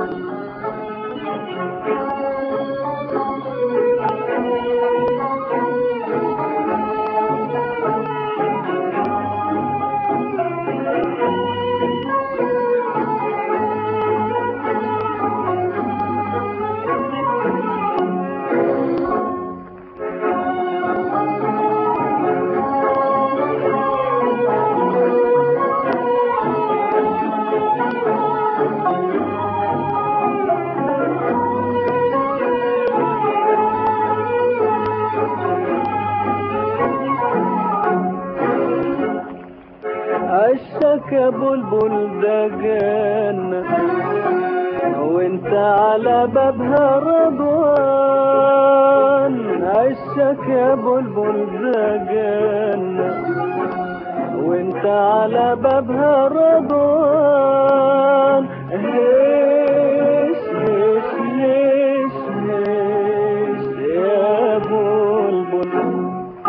عشك يا بلبل ده جنة وانت على بابها رضوان عشك يا بلبل ده جنة وانت على بابها رضوان هيش هيش هيش هيش يا بلبل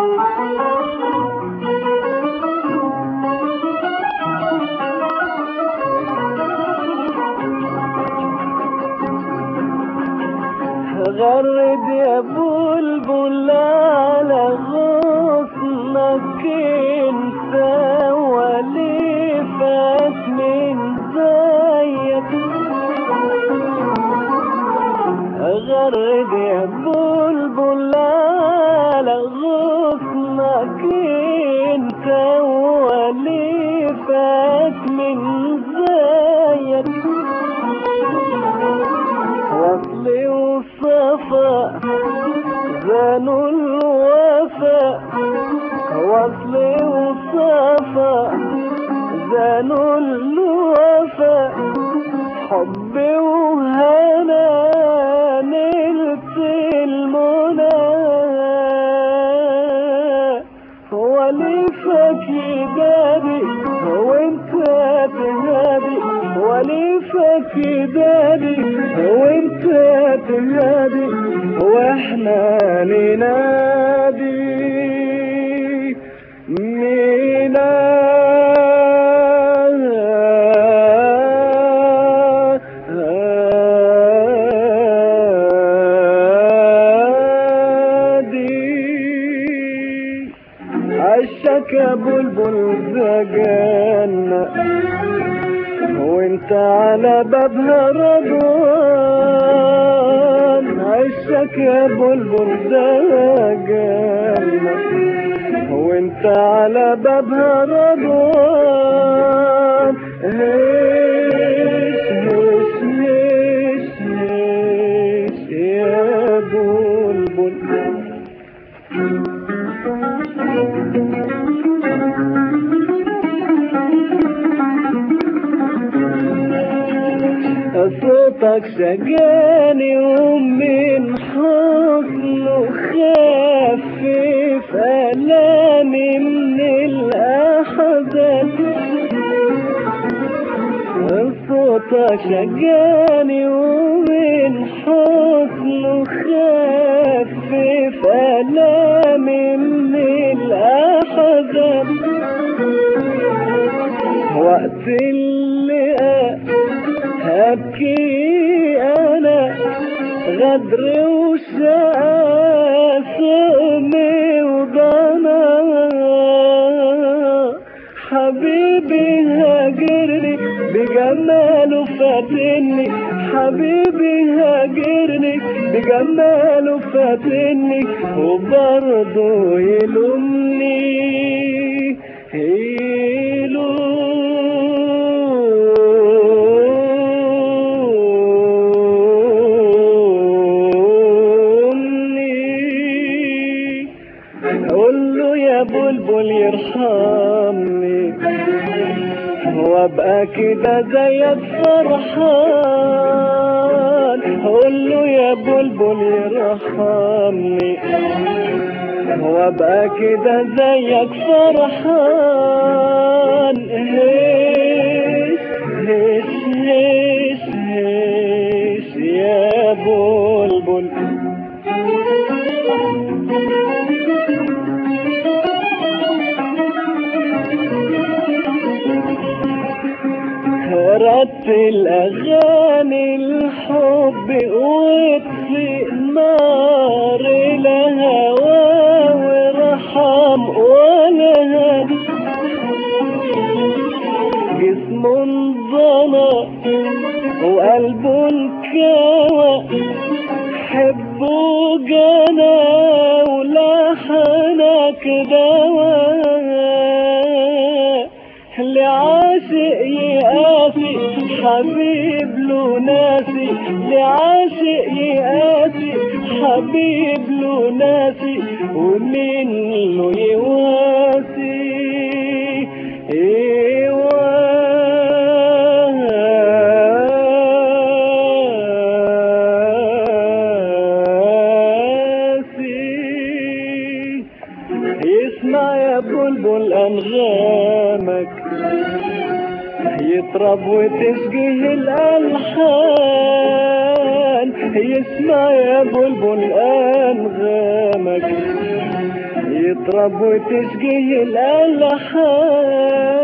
غرد يا بلبل على غصنك انت وليفك من زيك غرد يا بلبل على غصنك انت وليفك من زيك وصل وصفا زانوا الوفا وصل وصفا زانوا الوفا حب وهنا نلت المنى وليفك يداري وانت تهادي وليفك يداري وانت تهادي واحنا ننادي ميلادي عشك يا بلبل زجانا وانت على بابها رضوان عشك يا بلبل زجانا وانت على بابها رضوان هيش هيش هيش هيش يا بلبل صوتك شجاني ومن حزنه خفف ألامي من الأحزان صوتك شجاني ومن حزنه خفف ألامي من الأحزان وقت اللقاء هبكي انا غدر وشقى سقمي وضنا حبيبي هاجرني بجماله فاتني حبيبي هاجرني بجماله فاتني وبرضه يلومني يلومني قول له يا بلبل يرحمني وابقى كده زيك فرحان قول له يا بلبل يرحمني وابقى كده زيك فرحان هيش هيش هيش هيش يا بلبل رتل أغاني أغاني الحب واطفئ نار الهوى وارحم ولا جسم انضنى وقلب انكوى حبه جنى ولحنك دواء لعاشق يقاسي حبيب له ناسي لعاشق يقاسي حبيب له ناسي ومين له يواسي يواسي يسمع يا بلبل أنغامك يطرب وتشجيه الألحان يسمع يا بلبل أنغامك يطرب وتشجيه الألحان